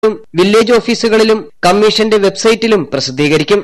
village ഓഫീസുകളിലും കമ്മീഷന്റെ വെബ്സൈറ്റിലും പ്രസിദ്ധീകരിക്കും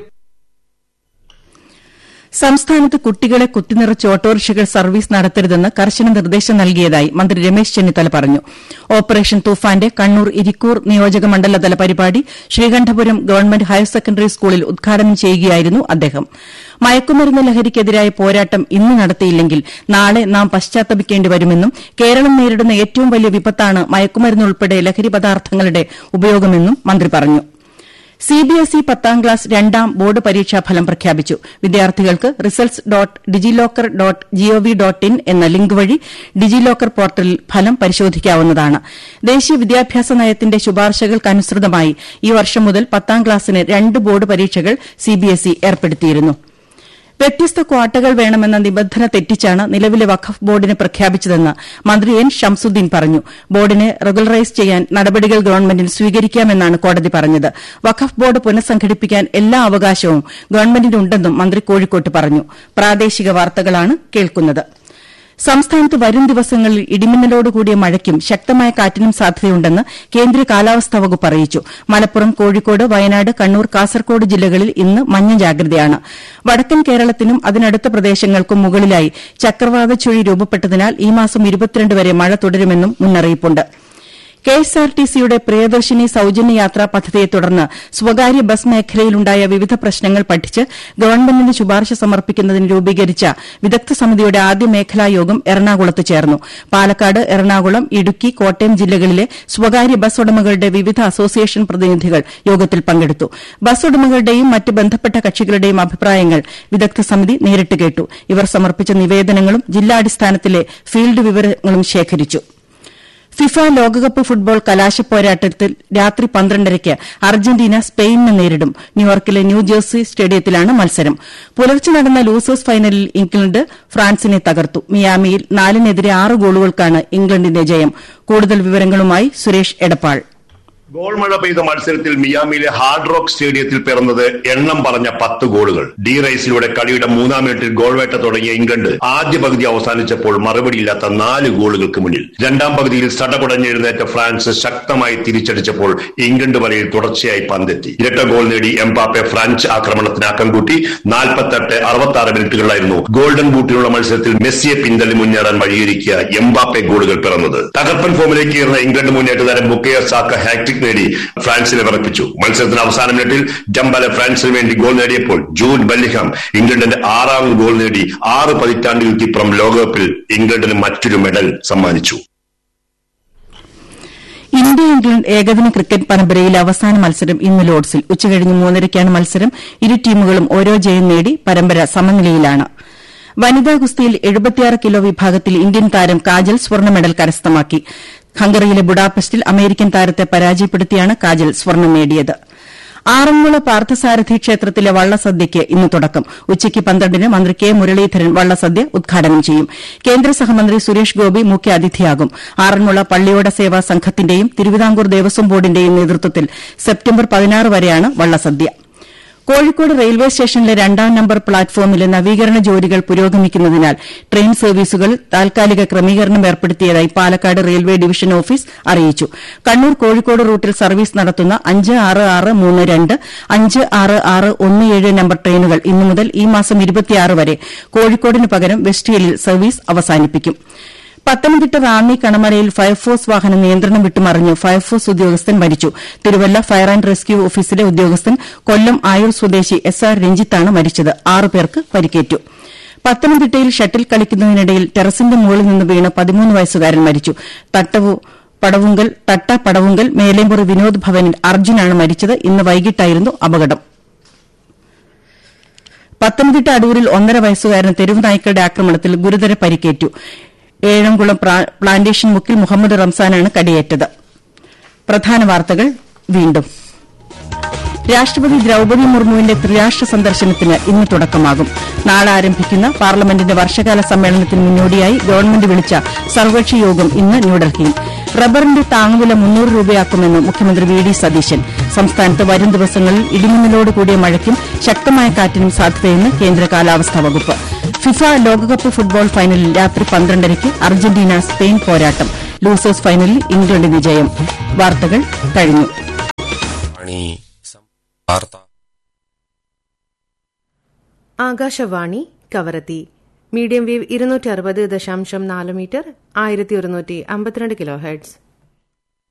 സംസ്ഥാനത്ത് കുട്ടികളെ കുത്തിനിറച്ച് ഓട്ടോറിക്ഷകൾ സർവീസ് നടത്തരുതെന്ന് കർശന നിർദ്ദേശം നൽകിയതായി മന്ത്രി രമേശ് ചെന്നിത്തല പറഞ്ഞു ഓപ്പറേഷൻ തൂഫാന്റെ കണ്ണൂർ ഇരിക്കൂർ നിയോജക മണ്ഡലതല പരിപാടി ശ്രീകണ്ഠപുരം ഗവൺമെന്റ് ഹയർ സെക്കൻഡറി സ്കൂളിൽ ഉദ്ഘാടനം ചെയ്യുകയായിരുന്നു അദ്ദേഹം മയക്കുമരുന്ന് ലഹരിക്കെതിരായ പോരാട്ടം ഇന്ന് നടത്തിയില്ലെങ്കിൽ നാളെ നാം പശ്ചാത്തപിക്കേണ്ടി വരുമെന്നും കേരളം നേരിടുന്ന ഏറ്റവും വലിയ വിപത്താണ് മയക്കുമരുന്ന് ഉൾപ്പെടെ ലഹരി പദാർത്ഥങ്ങളുടെ ഉപയോഗമെന്നും മന്ത്രി പറഞ്ഞു സിബിഎസ്ഇ പത്താം ക്ലാസ് രണ്ടാം ബോർഡ് പരീക്ഷാ ഫലം പ്രഖ്യാപിച്ചു വിദ്യാർത്ഥികൾക്ക് results dot DigiLocker dot G O V dot in എന്ന ലിങ്ക് വഴി ഡിജിലോക്കർ പോർട്ടലിൽ ഫലം പരിശോധിക്കാവുന്നതാണ് ദേശീയ വിദ്യാഭ്യാസ നയത്തിന്റെ ശുപാർശകൾക്കനുസൃതമായി ഈ വർഷം മുതൽ പത്താം ക്ലാസ്സിന് രണ്ട് ബോർഡ് പരീക്ഷകൾ സിബിഎസ്ഇ ഏർപ്പെടുത്തിയിരുന്നു വ്യത്യസ്ത ക്വാട്ടകൾ വേണമെന്ന നിബന്ധന തെറ്റിച്ചാണ് നിലവിലെ വഖഫ് ബോർഡിനെ പ്രഖ്യാപിച്ചതെന്ന് മന്ത്രി എൻ ഷംസുദ്ദീൻ പറഞ്ഞു ബോർഡിനെ റെഗുലറൈസ് ചെയ്യാൻ നടപടികൾ ഗവൺമെന്റിന് സ്വീകരിക്കാമെന്നാണ് കോടതി പറഞ്ഞത് വഖഫ് ബോർഡ് പുനഃസംഘടിപ്പിക്കാൻ എല്ലാ അവകാശവും ഗവൺമെന്റിനുണ്ടെന്നും മന്ത്രി കോഴിക്കോട്ട് പറഞ്ഞു പ്രാദേശിക വാർത്തകളാണ് കേൾക്കുന്നത് സംസ്ഥാനത്ത് വരും ദിവസങ്ങളിൽ ഇടിമിന്നലോടുകൂടിയ മഴയ്ക്കും ശക്തമായ കാറ്റിനും സാധ്യതയുണ്ടെന്ന് കേന്ദ്ര കാലാവസ്ഥാ വകുപ്പ് അറിയിച്ചു മലപ്പുറം കോഴിക്കോട് വയനാട് കണ്ണൂർ കാസർകോട് ജില്ലകളിൽ ഇന്ന് മഞ്ഞ ജാഗ്രതയാണ് വടക്കൻ കേരളത്തിനും അതിനടുത്ത പ്രദേശങ്ങൾക്കും മുകളിലായി ചക്രവാത ചുഴി രൂപപ്പെട്ടതിനാൽ ഈ മാസം ഇരുപത്തിരണ്ട് വരെ മഴ തുടരുമെന്നും മുന്നറിയിപ്പുണ്ട് കെഎസ്ആർടിസിയുടെ പ്രിയദർശിനി സൌജന്യ യാത്രാ പദ്ധതിയെ തുടർന്ന് സ്വകാര്യ ബസ് മേഖലയിലുണ്ടായ വിവിധ പ്രശ്നങ്ങൾ പഠിച്ച് ഗവൺമെന്റിന് ശുപാർശ സമർപ്പിക്കുന്നതിന് രൂപീകരിച്ച വിദഗ്ധ സമിതിയുടെ ആദ്യ മേഖലാ യോഗം എറണാകുളത്ത് ചേർന്നു പാലക്കാട് എറണാകുളം ഇടുക്കി കോട്ടയം ജില്ലകളിലെ സ്വകാര്യ ബസ് ഉടമകളുടെ വിവിധ അസോസിയേഷൻ പ്രതിനിധികൾ യോഗത്തിൽ പങ്കെടുത്തു ബസ് ഉടമകളുടെയും മറ്റ് ബന്ധപ്പെട്ട കക്ഷികളുടെയും അഭിപ്രായങ്ങൾ വിദഗ്ധ സമിതി നേരിട്ട് കേട്ടു ഇവർ സമർപ്പിച്ച നിവേദനങ്ങളും ജില്ലാടിസ്ഥാനത്തിലെ ഫീൽഡ് വിവരങ്ങളും ശേഖരിച്ചു ഫിഫ ലോകകപ്പ് ഫുട്ബോൾ കലാശപ്പോരാട്ടത്തിൽ രാത്രി പന്ത്രണ്ടരയ്ക്ക് അർജന്റീന സ്പെയിനിനെ നേരിടും ന്യൂയോർക്കിലെ ന്യൂജേഴ്സി സ്റ്റേഡിയത്തിലാണ് മത്സരം പുലർച്ചെ നടന്ന ലൂസേഴ്സ് ഫൈനലിൽ ഇംഗ്ലണ്ട് ഫ്രാൻസിനെ തകർത്തു മിയാമിയിൽ നാലിനെതിരെ ആറ് ഗോളുകൾക്കാണ് ഇംഗ്ലണ്ടിന്റെ ജയം കൂടുതൽ വിവരങ്ങളുമായി സുരേഷ് എടപ്പാൾ ഗോൾ മഴ പെയ്ത മത്സരത്തിൽ മിയാമിയിലെ ഹാർഡ് റോക്ക് സ്റ്റേഡിയത്തിൽ പിറന്നത് എണ്ണം പറഞ്ഞ പത്ത് ഗോളുകൾ ഡി റൈസിലൂടെ കളിയുടെ മൂന്നാം മിനിറ്റിൽ ഗോൾ വേട്ട തുടങ്ങിയ ഇംഗ്ലണ്ട് ആദ്യ പകുതി അവസാനിച്ചപ്പോൾ മറുപടിയില്ലാത്ത നാല് ഗോളുകൾക്ക് മുന്നിൽ രണ്ടാം പകുതിയിൽ സടകുടഞ്ഞെഴുന്നേറ്റ ഫ്രാൻസ് ശക്തമായി തിരിച്ചടിച്ചപ്പോൾ ഇംഗ്ലണ്ട് വലയിൽ തുടർച്ചയായി പന്തെത്തി ഇരട്ട ഗോൾ നേടി എംപാപ്പെ ഫ്രഞ്ച് ആക്രമണത്തിന് അക്കം കൂട്ടി നാൽപ്പത്തെട്ട് അറുപത്തി ആറ് മിനിറ്റുകളിലായിരുന്നു ഗോൾഡൻ ബൂട്ടിനുള്ള മത്സരത്തിൽ മെസ്സിയെ പിന്തള്ളി മുന്നേറാൻ വഴിയൊരുക്കിയ എംബാപ്പെ ഗോളുകൾ പിറന്നത് തകർപ്പൻ ഫോമിലേക്ക് കയറുന്ന ഇംഗ്ലണ്ട് മുന്നേറ്റ താരം ബുക്കയ സാക്ക ഹാട്രിക് നേടി ഫ്രാൻസിനെ വിറപ്പിച്ചു മത്സരത്തിന് അവസാന മിനിറ്റിൽ ഡംബല ഫ്രാൻസിന് വേണ്ടി ഗോൾ നേടിയപ്പോൾ ജൂഡ് ബല്ലിഹാം ഇംഗ്ലണ്ടിന്റെ ആറാം ഗോൾ നേടി ആറ് പതിറ്റാണ്ടുകൾക്കിപ്പുറം ലോകകപ്പിൽ ഇംഗ്ലണ്ടിന് മറ്റൊരു മെഡൽ സമ്മാനിച്ചു ഇന്ത്യ ഇംഗ്ലണ്ട് ഏകദിന ക്രിക്കറ്റ് പരമ്പരയിലെ അവസാന മത്സരം ഇന്ന് ലോർഡ്സിൽ ഉച്ചകഴിഞ്ഞ് മൂന്നരയ്ക്കാണ് മത്സരം ഇരു ടീമുകളും ഓരോ ജയം നേടി പരമ്പര സമനിലയിലാണ് വനിതാ ഗുസ്തിയിൽ എഴുപത്തിയാറ് കിലോ വിഭാഗത്തിൽ ഇന്ത്യൻ താരം കാജൽ സ്വർണ്ണ മെഡൽ കരസ്ഥമാക്കി ഹംഗറിയിലെ ബുഡാപെസ്റ്റിൽ അമേരിക്കൻ താരത്തെ പരാജയപ്പെടുത്തിയാണ് കാജൽ സ്വർണ്ണം നേടിയത് ആറന്മുള പാർത്ഥസാരഥി ക്ഷേത്രത്തിലെ വള്ളസദ്യയ്ക്ക് ഇന്ന് തുടക്കം ഉച്ചയ്ക്ക് പന്ത്രണ്ടിന് മന്ത്രി കെ മുരളീധരൻ വള്ളസദ്യ ഉദ്ഘാടനം ചെയ്യും കേന്ദ്ര സഹമന്ത്രി സുരേഷ് ഗോപി മുഖ്യാതിഥിയാകും ആറന്മുള പള്ളിയോട സേവാ സംഘത്തിന്റെയും തിരുവിതാംകൂർ ദേവസ്വം ബോർഡിന്റെയും നേതൃത്വത്തിൽ സെപ്റ്റംബർ പതിനാറ് വരെയാണ് വള്ളസദ്യ കോഴിക്കോട് റെയിൽവേ സ്റ്റേഷനിലെ രണ്ടാം നമ്പർ പ്ലാറ്റ്ഫോമിലെ നവീകരണ ജോലികൾ പുരോഗമിക്കുന്നതിനാൽ ട്രെയിൻ സർവീസുകൾ താൽക്കാലിക ക്രമീകരണം ഏർപ്പെടുത്തിയതായി പാലക്കാട് റെയിൽവേ ഡിവിഷൻ ഓഫീസ് അറിയിച്ചു കണ്ണൂർ കോഴിക്കോട് റൂട്ടിൽ സർവീസ് നടത്തുന്ന അഞ്ച് ആറ് ആറ് മൂന്ന് രണ്ട് അഞ്ച് ആറ് ആറ് ഒന്ന് ഏഴ് നമ്പർ ട്രെയിനുകൾ ഇന്നു മുതൽ ഈ മാസം ഇരുപത്തിയാറ് വരെ കോഴിക്കോടിന് പകരം വെസ്റ്റ് ഹില്ലിൽ സർവീസ് അവസാനിപ്പിക്കും പത്തനംതിട്ട റാന്നി കണമലയിൽ ഫയർഫോഴ്സ് വാഹനം നിയന്ത്രണം വിട്ടുമറിഞ്ഞ് ഫയർഫോഴ്സ് ഉദ്യോഗസ്ഥൻ മരിച്ചു തിരുവല്ല ഫയർ ആന്റ് റെസ്ക്യൂ ഓഫീസിലെ ഉദ്യോഗസ്ഥൻ കൊല്ലം ആയൂർ സ്വദേശി എസ് ആർ രഞ്ജിത്താണ് മരിച്ചത് ആറു പേർക്ക് പരിക്കേറ്റു പത്തനംതിട്ടയിൽ ഷട്ടിൽ കളിക്കുന്നതിനിടയിൽ ടെറസിന്റെ മുകളിൽ നിന്ന് വീണ് പതിമൂന്ന് വയസ്സുകാരൻ മരിച്ചു തട്ടവു പടവുങ്കൽ തട്ട പടവുങ്കൽ മേലേമ്പുറ വിനോദ് ഭവനിൽ അർജുനാണ് മരിച്ചത് ഇന്ന് വൈകിട്ടായിരുന്നു അപകടം പത്തനംതിട്ട അടൂരിൽ ഒന്നര വയസ്സുകാരന് തെരുവ് നായ്ക്കളുടെ ആക്രമണത്തിൽ ഗുരുതര പരിക്കേറ്റു ഏഴംകുളം പ്ലാന്റേഷൻ മുക്കിൽ മുഹമ്മദ് റംസാനാണ് കടിയേറ്റത് പ്രധാന വാർത്തകൾ വീണ്ടും രാഷ്ട്രപതി ദ്രൌപദി മുർമുവിന്റെ ത്രിരാഷ്ട്ര സന്ദർശനത്തിന് ഇന്ന് തുടക്കമാകും നാളെ ആരംഭിക്കുന്ന പാർലമെന്റിന്റെ വർഷകാല സമ്മേളനത്തിന് മുന്നോടിയായി ഗവൺമെന്റ് വിളിച്ച സർവകക്ഷി യോഗം ഇന്ന് ന്യൂഡൽഹിയിൽ റബ്ബറിന്റെ താങ്ങുവില മുന്നൂറ് രൂപയാക്കുമെന്ന് മുഖ്യമന്ത്രി വി ഡി സതീശൻ സംസ്ഥാനത്ത് വരും ദിവസങ്ങളിൽ ഇടിമിന്നലോട് കൂടിയ മഴയ്ക്കും ശക്തമായ കാറ്റിനും സാധ്യതയെന്ന് കേന്ദ്ര കാലാവസ്ഥാ വകുപ്പ് ഫിഫ ലോകകപ്പ് ഫുട്ബോൾ ഫൈനലിൽ രാത്രി പന്ത്രണ്ടരയ്ക്ക് അർജന്റീന സ്പെയിൻ പോരാട്ടം ലൂസേഴ്സ് ഫൈനലിൽ ഇംഗ്ലണ്ടിന് ജയം വാർത്തകൾ കഴിഞ്ഞു ആകാശവാണി വാർത്ത ആകാശവാണി കവരത്തി മീഡിയം വേവ് ഇരുന്നൂറ്റി അറുപത് ദശാംശം നാല് മീറ്റർ ആയിരത്തി ഒരുന്നൂറ്റി അമ്പത്തിരണ്ട് കിലോ ഹെഡ്സ്